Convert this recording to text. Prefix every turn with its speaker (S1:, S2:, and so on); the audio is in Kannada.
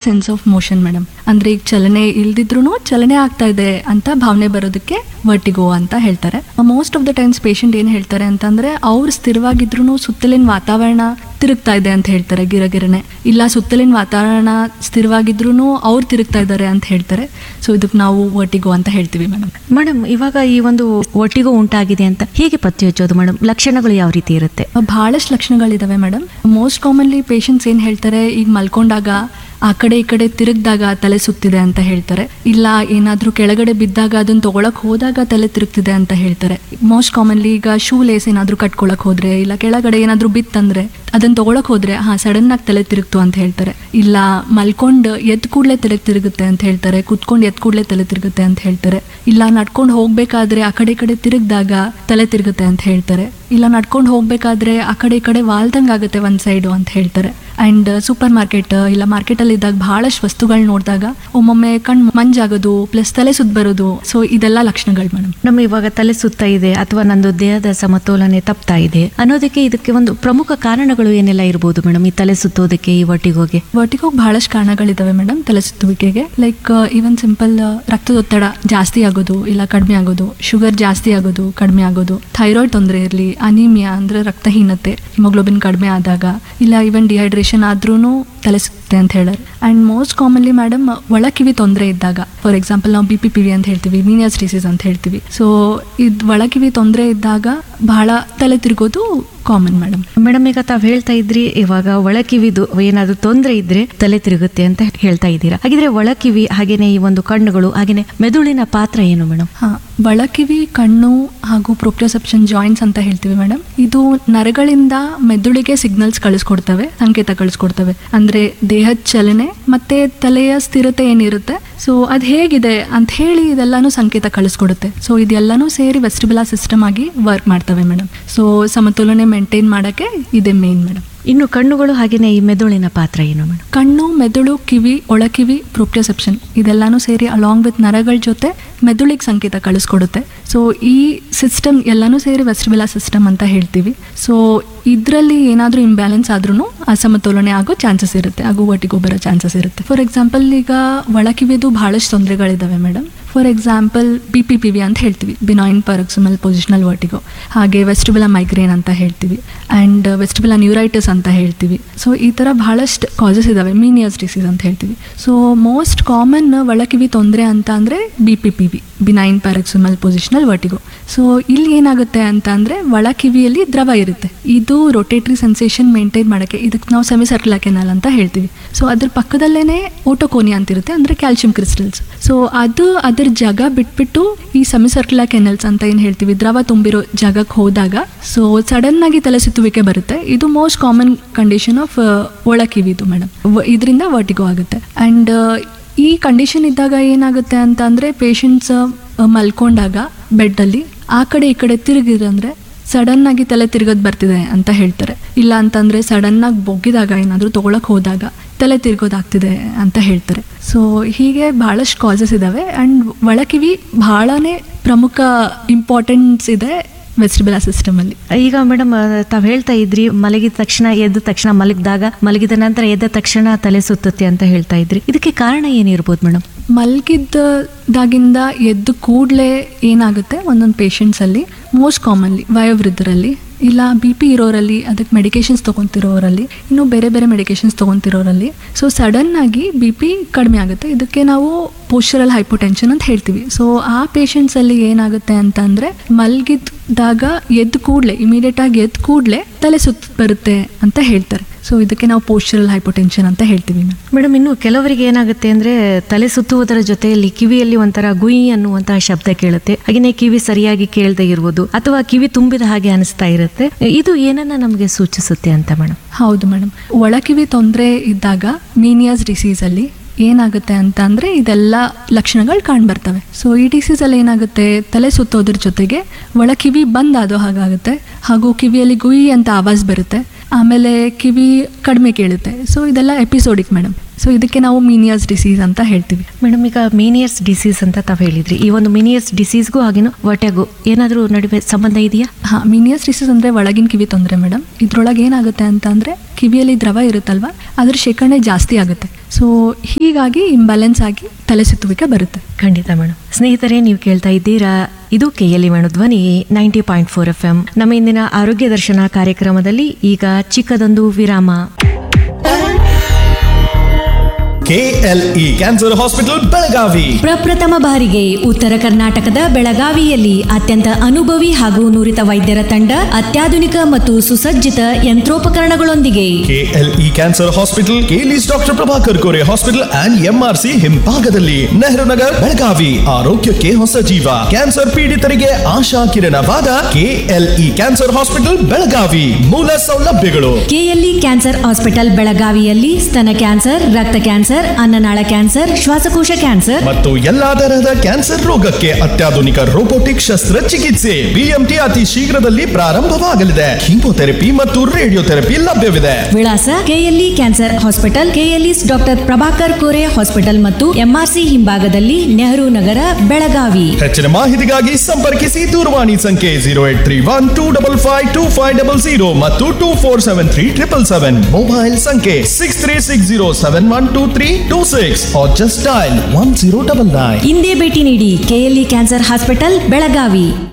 S1: ಸೆನ್ಸ್ ಆಫ್ ಮೋಷನ್ ಮೇಡಮ್ ಅಂದ್ರೆ ಈಗ ಚಲನೆ ಇಲ್ದಿದ್ರು ಚಲನೆ ಆಗ್ತಾ ಇದೆ ಅಂತ ಭಾವನೆ ಬರೋದಕ್ಕೆ ವರ್ಟಿಗೋ ಅಂತ ಹೇಳ್ತಾರೆ most of the times patient ಏನು ಹೇಳ್ತಾರೆ ಅಂತಂದ್ರೆ ಅವ್ರು ಸ್ಥಿರವಾಗಿದ್ರು ಸುತ್ತಲಿನ ವಾತಾವರಣ ತಿರುಗ್ತಾ ಇದೆ ಅಂತ ಹೇಳ್ತಾರೆ ಗಿರಗಿರನೆ ಇಲ್ಲ ಸುತ್ತಲಿನ ವಾತಾವರಣ ಸ್ಥಿರವಾಗಿದ್ರು ಅವ್ರು ತಿರುಗ್ತಾ ಇದ್ದಾರೆ ಅಂತ ಹೇಳ್ತಾರೆ ಸೊ ಇದಕ್ಕೆ ನಾವು ವರ್ಟಿಗೋ ಅಂತ ಹೇಳ್ತೀವಿ ಮೇಡಮ್
S2: ಮೇಡಮ್ ಇವಾಗ ಈ ಒಂದು ಒಟ್ಟಿಗೂ ಉಂಟಾಗಿದೆ ಅಂತ ಹೇಗೆ ಪತ್ತೆ ಹಚ್ಚೋದು ಮೇಡಮ್ ಲಕ್ಷಣಗಳು ಯಾವ ರೀತಿ ಇರುತ್ತೆ
S1: ಬಹಳಷ್ಟು ಲಕ್ಷಣಗಳಿದಾವೆ ಮೇಡಮ್ ಮೋಸ್ಟ್ ಕಾಮನ್ಲಿ ಪೇಷಂಟ್ಸ್ ಏನು ಹೇಳ್ತಾರೆ ಈಗ ಮಲ್ಕೊಂಡಾಗ ಆ ಕಡೆ ಈ ಕಡೆ ತಿರುಗ್ದಾಗ ತಲೆ ಸುತ್ತಿದೆ ಅಂತ ಹೇಳ್ತಾರೆ ಇಲ್ಲ ಏನಾದ್ರೂ ಕೆಳಗಡೆ ಬಿದ್ದಾಗ ಅದನ್ನ ತಗೊಳಕ್ ಹೋದಾಗ ತಲೆ ತಿರುಗ್ತಿದೆ ಅಂತ ಹೇಳ್ತಾರೆ ಮೋಸ್ಟ್ ಕಾಮನ್ಲಿ ಈಗ ಶೂ ಲೇಸ್ ಏನಾದ್ರೂ ಕಟ್ಕೊಳಕ್ ಹೋದ್ರೆ ಇಲ್ಲ ಕೆಳಗಡೆ ಏನಾದ್ರೂ ಬಿತ್ತಂದ್ರೆ ಅದನ್ನ ತಗೊಳಕ್ ಹೋದ್ರೆ ಹಾ ಸಡನ್ ಆಗಿ ತಲೆ ತಿರುಗ್ತು ಅಂತ ಹೇಳ್ತಾರೆ ಇಲ್ಲ ಮಲ್ಕೊಂಡು ಎದ್ ಕೂಡ್ಲೆ ತಲೆ ತಿರುಗುತ್ತೆ ಅಂತ ಹೇಳ್ತಾರೆ ಕುತ್ಕೊಂಡು ಎದ್ ಕೂಡ್ಲೆ ತಲೆ ತಿರುಗುತ್ತೆ ಅಂತ ಹೇಳ್ತಾರೆ ಇಲ್ಲ ನಡ್ಕೊಂಡು ಹೋಗ್ಬೇಕಾದ್ರೆ ಆ ಕಡೆ ಈ ಕಡೆ ತಿರುಗ್ದಾಗ ತಲೆ ತಿರುಗುತ್ತೆ ಅಂತ ಹೇಳ್ತಾರೆ ಇಲ್ಲ ನಡ್ಕೊಂಡು ಹೋಗ್ಬೇಕಾದ್ರೆ ಆ ಕಡೆ ಈ ಕಡೆ ವಾಲ್ದಂಗ್ ಆಗುತ್ತೆ ಒಂದ್ ಸೈಡು ಅಂತ ಹೇಳ್ತಾರೆ ಅಂಡ್ ಸೂಪರ್ ಮಾರ್ಕೆಟ್ ಇಲ್ಲ ಮಾರ್ಕೆಟ್ ಅಲ್ಲಿ ಇದ್ದಾಗ ಬಹಳಷ್ಟು ವಸ್ತುಗಳು ನೋಡಿದಾಗ ಒಮ್ಮೊಮ್ಮೆ ಕಣ್ ಮಂಜಾಗೋದು ಪ್ಲಸ್ ತಲೆ ಸುತ್ತ ಬರೋದು ಸೊ ಇದೆಲ್ಲ ಲಕ್ಷಣಗಳು ಮೇಡಮ್
S2: ನಮ್ಮ ಇವಾಗ ತಲೆ ಸುತ್ತ ಇದೆ ಅಥವಾ ನಂದು ದೇಹದ ಸಮತೋಲನೆ ತಪ್ತಾ ಇದೆ ಅನ್ನೋದಕ್ಕೆ ಇದಕ್ಕೆ ಒಂದು ಪ್ರಮುಖ ಕಾರಣಗಳು ಏನೆಲ್ಲ ಇರ್ಬೋದು ಮೇಡಮ್ ಈ ತಲೆ ಸುತ್ತೋದಕ್ಕೆ ಈ ಒಟ್ಟಿಗೋಗೆ
S1: ವರ್ಟಿಗೋಗ್ ಬಹಳಷ್ಟು ಕಾರಣಗಳಿದಾವೆ ಮೇಡಮ್ ತಲೆ ಸುತ್ತುವಿಕೆಗೆ ಲೈಕ್ ಈವನ್ ಸಿಂಪಲ್ ರಕ್ತದೊತ್ತಡ ಜಾಸ್ತಿ ಆಗೋದು ಇಲ್ಲ ಕಡಿಮೆ ಆಗೋದು ಶುಗರ್ ಜಾಸ್ತಿ ಆಗೋದು ಕಡಿಮೆ ಆಗೋದು ಥೈರಾಯ್ಡ್ ತೊಂದರೆ ಇರಲಿ ಅನಿಮಿಯಾ ಅಂದ್ರೆ ರಕ್ತಹೀನತೆ ಹಿಮೋಗ್ಲೋಬಿನ್ ಕಡಿಮೆ ಆದಾಗ ಇಲ್ಲ ಈವನ್ ಡಿಹೈಡ್ರೇಷನ್ ಆದ್ರೂ ತಲೆ ಸುತ್ತೆ ಅಂತ ಹೇಳಾರೆ ಅಂಡ್ ಮೋಸ್ಟ್ ಕಾಮನ್ಲಿ ಮೇಡಮ್ ಒಳಕಿವಿ ತೊಂದರೆ ಇದ್ದಾಗ ಫಾರ್ ಎಕ್ಸಾಂಪಲ್ ನಾವು ಬಿ ಪಿ ಪಿ ವಿ ಅಂತ ಹೇಳ್ತೀವಿ ಮೀನಿಯಸ್ ಡಿಸೀಸ್ ಅಂತ ಹೇಳ್ತೀವಿ ಸೊ ಇದು ಒಳಕಿವಿ ತೊಂದರೆ ಇದ್ದಾಗ ಬಹಳ ತಲೆ ತಿರುಗೋದು ಕಾಮನ್ ಮೇಡಮ್
S2: ಮೇಡಮ್ ಈಗ ತಾವ್ ಹೇಳ್ತಾ ಇದ್ರಿ ಇವಾಗ ಒಳಕಿವಿದು ಏನಾದ್ರು ತೊಂದರೆ ಇದ್ರೆ ತಲೆ ತಿರುಗುತ್ತೆ ಅಂತ ಹೇಳ್ತಾ ಇದ್ದೀರಾ ಹಾಗಿದ್ರೆ ಒಳಕಿವಿ ಹಾಗೇನೆ ಈ ಒಂದು ಕಣ್ಣುಗಳು ಹಾಗೇನೆ ಮೆದುಳಿನ ಪಾತ್ರ ಏನು ಮೇಡಮ್
S1: ಹಾ ಬಳಕಿವಿ ಕಣ್ಣು ಹಾಗೂ ಪ್ರೊಪ್ರಿಯೋಸೆಪ್ಷನ್ ಜಾಯಿಂಟ್ಸ್ ಅಂತ ಹೇಳ್ತೀವಿ ಮೇಡಮ್ ಇದು ನರಗಳಿಂದ ಮೆದುಳಿಗೆ ಸಿಗ್ನಲ್ಸ್ ಕಳಿಸ್ಕೊಡ್ತವೆ ಸಂಕೇತ ಕಳಿಸ್ಕೊಡ್ತವೆ ಅಂದ್ರೆ ದೇಹದ ಚಲನೆ ಮತ್ತೆ ತಲೆಯ ಸ್ಥಿರತೆ ಏನಿರುತ್ತೆ ಸೊ ಅದು ಹೇಗಿದೆ ಅಂತ ಹೇಳಿ ಇದೆಲ್ಲಾನು ಸಂಕೇತ ಕಳಿಸ್ಕೊಡುತ್ತೆ ಸೊ ಇದೆಲ್ಲಾನು ಸೇರಿ ವೆಸ್ಟಿಬುಲಾ ಸಿಸ್ಟಮ್ ಆಗಿ ವರ್ಕ್ ಮಾಡ್ತವೆ ಮೇಡಮ್ ಸೊ ಸಮತೋಲನೆ ಮೇಂಟೈನ್ ಮಾಡಕ್ಕೆ ಇದೆ ಮೇನ್ ಮೇಡಮ್
S2: ಇನ್ನು ಕಣ್ಣುಗಳು ಹಾಗೇನೆ ಈ ಮೆದುಳಿನ ಪಾತ್ರ ಏನು ಮೇಡಮ್
S1: ಕಣ್ಣು ಮೆದುಳು ಕಿವಿ ಒಳಕಿವಿ ಪ್ರೊಪ್ರಿಯೋಸೆಪ್ಷನ್ ಇದೆಲ್ಲಾನು ಸೇರಿ ಅಲಾಂಗ್ ವಿತ್ ನರಗಳ ಜೊತೆ ಮೆದುಳಿಗೆ ಸಂಕೇತ ಕಳಿಸ್ಕೊಡುತ್ತೆ ಸೊ ಈ ಸಿಸ್ಟಮ್ ಎಲ್ಲಾನು ಸೇರಿ ವೆಸ್ಟಿಬುಲಾ ಸಿಸ್ಟಮ್ ಅಂತ ಹೇಳ್ತೀವಿ ಸೊ ಇದರಲ್ಲಿ ಏನಾದರೂ ಇಂಬ್ಯಾಲೆನ್ಸ್ ಆದ್ರೂ ಅಸಮತೋಲನೆ ಆಗೋ ಚಾನ್ಸಸ್ ಇರುತ್ತೆ ಹಾಗೂ ಒಟ್ಟಿಗೆ ಬರೋ ಚಾನ್ಸಸ್ ಇರುತ್ತೆ ಫಾರ್ ಎಕ್ಸಾಂಪಲ್ ಈಗ ಒಳಕಿವಿದು ಬಹಳಷ್ಟು ತೊಂದರೆಗಳಿದ್ದಾವೆ madam for example B P P V ಅಂತ ಹೇಳ್ತೀವಿ ಬಿನಾಯಿನ್ ಪರಕ್ಸಿಮಲ್ ಪೊಸಿಷನಲ್ ವರ್ಟಿಗೋ ಹಾಗೆ ವೆಸ್ಟಿಬುಲಾ ಮೈಗ್ರೇನ್ ಅಂತ ಹೇಳ್ತೀವಿ ಆ್ಯಂಡ್ ವೆಸ್ಟಿಬುಲಾ ನ್ಯೂರೈಟಿಸ್ ಅಂತ ಹೇಳ್ತೀವಿ ಸೊ ಈ ಥರ ಬಹಳಷ್ಟು ಕಾಸಸ್ ಇದಾವೆ ಮೀನಿಯಸ್ ಡಿಸೀಸ್ ಅಂತ ಹೇಳ್ತೀವಿ ಸೊ ಮೋಸ್ಟ್ ಕಾಮನ್ ಒಳಕಿವಿ ತೊಂದರೆ ಅಂತ ಅಂದರೆ B P P V benign paroxysmal positional vertigo so ಇಲ್ಲಿ ಏನಾಗುತ್ತೆ ಅಂತ ಅಂದರೆ ಒಳಕಿವಿಯಲ್ಲಿ ದ್ರವ ಇರುತ್ತೆ ಇದು ರೊಟೇಟ್ರಿ ಸೆನ್ಸೇಷನ್ ಮೇಂಟೈನ್ ಮಾಡೋಕ್ಕೆ ಇದಕ್ಕೆ ನಾವು ಸೆಮಿ ಸರ್ಕ್ಯುಲರ್ ಕೆನಲ್ ಅಂತ ಹೇಳ್ತೀವಿ ಸೊ ಅದ್ರ ಪಕ್ಕದಲ್ಲೇ ಓಟೋಕೋನಿ ಅಂತಿರುತ್ತೆ ಅಂದರೆ ಕ್ಯಾಲ್ಶಿಯಂ ಕ್ರಿಸ್ಟಲ್ಸ್ ಸೊ ಅದು ಅದ್ರ ಜಾಗ ಬಿಟ್ಬಿಟ್ಟು ಈ ಸೆಮಿ ಸರ್ಕ್ಯುಲರ್ ಕೆನಲ್ಸ್ ಅಂತ ಏನು ಹೇಳ್ತೀವಿ ದ್ರವ ತುಂಬಿರೋ ಜಾಗಕ್ಕೆ ಹೋದಾಗ ಸೊ ಸಡನ್ ಆಗಿ ತಲೆ ಸುತ್ತುವಿಕೆ ಬರುತ್ತೆ ಇದು ಮೋಸ್ಟ್ ಕಾಮನ್ ಕಂಡೀಷನ್ ಆಫ್ ಒಳಕಿವಿದು ಮೇಡಮ್ ಇದರಿಂದ ವರ್ಟಿಗೋ ಆಗುತ್ತೆ ಆ್ಯಂಡ್ ಈ ಕಂಡೀಷನ್ ಇದ್ದಾಗ ಏನಾಗುತ್ತೆ ಅಂತ ಅಂದರೆ ಪೇಷಂಟ್ಸ್ ಮಲ್ಕೊಂಡಾಗ ಬೆಡ್ಡಲ್ಲಿ ಆ ಕಡೆ ಈ ಕಡೆ ತಿರುಗಿದ್ರೆ ಸಡನ್ ಆಗಿ ತಲೆ ತಿರುಗೋದು ಬರ್ತಿದೆ ಅಂತ ಹೇಳ್ತಾರೆ ಇಲ್ಲ ಅಂತಂದ್ರೆ ಸಡನ್ ಆಗಿ ಬೊಗ್ಗಿದಾಗ ಏನಾದರೂ ತೊಗೊಳಕ್ ಹೋದಾಗ ತಲೆ ತಿರುಗೋದಾಗ್ತಿದೆ ಅಂತ ಹೇಳ್ತಾರೆ ಸೊ ಹೀಗೆ ಬಹಳಷ್ಟು ಕಾಸಸ್ ಇದಾವೆ ಆ್ಯಂಡ್ ಒಳಕಿವಿ ಬಹಳನೇ ಪ್ರಮುಖ ಇಂಪಾರ್ಟೆನ್ಸ್ ಇದೆ ವೆಸ್ಟಿಬುಲಾ ಸಿಸ್ಟಮಲ್ಲಿ
S2: ಈಗ ಮೇಡಮ್ ತಾವ್ ಹೇಳ್ತಾ ಇದ್ರಿ ಮಲಗಿದ ತಕ್ಷಣ ಎದ್ದ ತಕ್ಷಣ ಮಲಗಿದಾಗ ಮಲಗಿದ ನಂತರ ಎದ್ದ ತಕ್ಷಣ ತಲೆ ಸುತ್ತುತ್ತೆ ಅಂತ ಹೇಳ್ತಾ ಇದ್ರಿ ಇದಕ್ಕೆ ಕಾರಣ ಏನಿರ್ಬೋದು ಮೇಡಮ್
S1: ಮಲಗಿದ್ದಾಗಿಂದ ಎದ್ದು ಕೂಡಲೇ ಏನಾಗುತ್ತೆ ಒಂದೊಂದು ಪೇಷಂಟ್ಸಲ್ಲಿ ಮೋಸ್ಟ್ ಕಾಮನ್ಲಿ ವಯೋವೃದ್ಧರಲ್ಲಿ ಇಲ್ಲ ಬಿ ಪಿ ಇರೋರಲ್ಲಿ ಅದಕ್ಕೆ ಮೆಡಿಕೇಶನ್ಸ್ ತೊಗೊತಿರೋರಲ್ಲಿ ಇನ್ನು ಬೇರೆ ಬೇರೆ ಮೆಡಿಕೇಶನ್ಸ್ ತೊಗೊತಿರೋರಲ್ಲಿ ಸೊ ಸಡನ್ ಆಗಿ ಬಿ ಪಿ ಕಡಿಮೆ ಆಗುತ್ತೆ ಇದಕ್ಕೆ ನಾವು ಪೋಸ್ಚರಲ್ ಹೈಪೋಟೆನ್ಷನ್ ಅಂತ ಹೇಳ್ತೀವಿ ಸೊ ಆ ಪೇಷಂಟ್ಸಲ್ಲಿ ಏನಾಗುತ್ತೆ ಅಂತ ಅಂದರೆ ಮಲಗಿದಾಗ ಎದ್ದು ಕೂಡಲೇ ಇಮಿಡಿಯೇಟ್ ಆಗಿ ಎದ್ದು ಕೂಡಲೇ ತಲೆ ಸುತ್ತ ಬರುತ್ತೆ ಅಂತ ಹೇಳ್ತಾರೆ ಸೊ ಇದಕ್ಕೆ ನಾವು ಪೋಸ್ಚರಲ್ ಹೈಪೋಟೆನ್ಷನ್ ಅಂತ ಹೇಳ್ತೀವಿ ಮ್ಯಾಮ್
S2: ಮೇಡಮ್ ಇನ್ನು ಕೆಲವರಿಗೆ ಏನಾಗುತ್ತೆ ಅಂದ್ರೆ ತಲೆ ಸುತ್ತುವುದರ ಜೊತೆಯಲ್ಲಿ ಕಿವಿಯಲ್ಲಿ ಒಂಥರ ಗುಯಿ ಅನ್ನುವಂತಹ ಶಬ್ದ ಕೇಳುತ್ತೆ ಹಾಗೆಯೇ ಕಿವಿ ಸರಿಯಾಗಿ ಕೇಳದೆ ಇರುವುದು ಅಥವಾ ಕಿವಿ ತುಂಬಿದ ಹಾಗೆ ಅನಿಸ್ತಾ ಇರುತ್ತೆ ಇದು ಏನನ್ನ ನಮಗೆ ಸೂಚಿಸುತ್ತೆ ಅಂತ ಮೇಡಮ್
S1: ಹೌದು ಮೇಡಮ್ ಒಳಕಿವಿ ತೊಂದರೆ ಇದ್ದಾಗ ಮೀನಿಯಸ್ ಡಿಸೀಸಲ್ಲಿ ಏನಾಗುತ್ತೆ ಅಂತ ಅಂದರೆ ಇದೆಲ್ಲ ಲಕ್ಷಣಗಳು ಕಾಣ್ಬರ್ತವೆ ಸೊ ಈ ಡಿಸೀಸಲ್ಲಿ ಏನಾಗುತ್ತೆ ತಲೆ ಸುತ್ತೋದ್ರ ಜೊತೆಗೆ ಒಳಕಿವಿ ಬಂದ್ ಆದೋ ಹಾಗಾಗುತ್ತೆ ಹಾಗೂ ಕಿವಿಯಲ್ಲಿ ಗುಯಿ ಅಂತ ಆವಾಜ್ ಬರುತ್ತೆ ಆಮೇಲೆ ಕಿವಿ ಕಡಿಮೆ ಕೇಳುತ್ತೆ ಸೊ ಇದೆಲ್ಲ ಎಪಿಸೋಡಿಕ್ ಮೇಡಮ್ ಸೊ ಇದಕ್ಕೆ ನಾವು ಮೀನಿಯರ್ಸ್ ಡಿಸೀಸ್ ಅಂತ ಹೇಳ್ತೀವಿ
S2: ಮೇಡಮ್ ಈಗ ಮೀನಿಯರ್ಸ್ ಡಿಸೀಸ್ ಅಂತ ತಾವು ಹೇಳಿದ್ರಿ ಈ ಒಂದು ಮೀನಿಯರ್ಸ್ ಡಿಸೀಸ್ಗೂ ಹಾಗೇನು ಹೊಟ್ಟೆಗೂ ಏನಾದರೂ ನಡುವೆ ಸಂಬಂಧ ಇದೆಯಾ
S1: ಹಾಂ ಮೀನಿಯಸ್ ಡಿಸೀಸ್ ಅಂದರೆ ಒಳಗಿನ ಕಿವಿ ತೊಂದರೆ ಮೇಡಮ್ ಇದ್ರೊಳಗೆ ಏನಾಗುತ್ತೆ ಅಂತ ಅಂದರೆ ಕಿವಿಯಲ್ಲಿ ದ್ರವ ಇರುತ್ತಲ್ವ ಅದ್ರ ಶೇಖರಣೆ ಜಾಸ್ತಿ ಆಗುತ್ತೆ ಸೊ ಹೀಗಾಗಿ ಇಂಬ್ಯಾಲೆನ್ಸ್ ಆಗಿ ತಲೆ ಸುತ್ತುವಿಕೆ ಬರುತ್ತೆ
S2: ಖಂಡಿತ ಮೇಡಮ್ ಸ್ನೇಹಿತರೆ ನೀವು ಕೇಳ್ತಾ ಇದ್ದೀರಾ ಇದು ಕೆ ಎಲ್ ವೇಣು ಧ್ವನಿ ninety point four F M ನಮ್ಮ ಇಂದಿನ ಆರೋಗ್ಯ ದರ್ಶನ ಕಾರ್ಯಕ್ರಮದಲ್ಲಿ ಈಗ ಚಿಕ್ಕದೊಂದು ವಿರಾಮ
S3: ಕೆಎಲ್ಇ ಕ್ಯಾನ್ಸರ್ ಹಾಸ್ಪಿಟಲ್ ಬೆಳಗಾವಿ
S4: ಪ್ರಪ್ರಥಮ ಬಾರಿಗೆ ಉತ್ತರ ಕರ್ನಾಟಕದ ಬೆಳಗಾವಿಯಲ್ಲಿ ಅತ್ಯಂತ ಅನುಭವಿ ಹಾಗೂ ನುರಿತ ವೈದ್ಯರ ತಂಡ ಅತ್ಯಾಧುನಿಕ ಮತ್ತು ಸುಸಜ್ಜಿತ ಯಂತ್ರೋಪಕರಣಗಳೊಂದಿಗೆ
S3: KLE cancer hospital KLE's doctor Prabhakar Kore hospital and MRC ಹಿಂಭಾಗದಲ್ಲಿ ನೆಹರು ನಗರ್ ಬೆಳಗಾವಿ ಆರೋಗ್ಯಕ್ಕೆ ಹೊಸ ಜೀವ ಕ್ಯಾನ್ಸರ್ ಪೀಡಿತರಿಗೆ ಆಶಾ ಕಿರಣವಾದ ಕೆಎಲ್ಇ ಕ್ಯಾನ್ಸರ್ ಹಾಸ್ಪಿಟಲ್ ಬೆಳಗಾವಿ ಮೂಲ ಸೌಲಭ್ಯಗಳು
S4: ಕೆಎಲ್ಇ ಕ್ಯಾನ್ಸರ್ ಹಾಸ್ಪಿಟಲ್ ಬೆಳಗಾವಿಯಲ್ಲಿ ಸ್ತನ ಕ್ಯಾನ್ಸರ್ ರಕ್ತ ಕ್ಯಾನ್ಸರ್ ಅನ್ನನಾಳ ಕ್ಯಾನ್ಸರ್ ಶ್ವಾಸಕೋಶ ಕ್ಯಾನ್ಸರ್
S3: ಮತ್ತು ಎಲ್ಲಾ ತರಹದ ಕ್ಯಾನ್ಸರ್ ರೋಗಕ್ಕೆ ಅತ್ಯಾಧುನಿಕ ರೋಬೋಟಿಕ್ ಶಸ್ತ್ರಚಿಕಿತ್ಸೆ ಬಿಎಂಟಿ ಅತಿ ಶೀಘ್ರದಲ್ಲಿ ಪ್ರಾರಂಭವಾಗಲಿದೆ ಕೀಮೋಥೆರಪಿ ಮತ್ತು ರೇಡಿಯೋಥೆರಪಿ ಲಭ್ಯವಿದೆ
S4: ವಿಳಾಸ KLE cancer hospital KLE's doctor Prabhakar Kore hospital ಮತ್ತು ಎಂಆರ್ಸಿ ಹಿಂಭಾಗದಲ್ಲಿ ನೆಹರು ನಗರ ಬೆಳಗಾವಿ
S3: ಹೆಚ್ಚಿನ ಮಾಹಿತಿಗಾಗಿ ಸಂಪರ್ಕಿಸಿ ದೂರವಾಣಿ ಸಂಖ್ಯೆ zero eight three one two double five two five double zero ಮತ್ತು two four seven three triple seven mobile ಸಂಖ್ಯೆ six three six zero seven one two three two six just dial one zero double nine
S4: ಇಂದೇ ಭೇಟಿ ನೀಡಿ ಕೆಎಲ್ಇ ಕ್ಯಾನ್ಸರ್ ಹಾಸ್ಪಿಟಲ್ ಬೆಳಗಾವಿ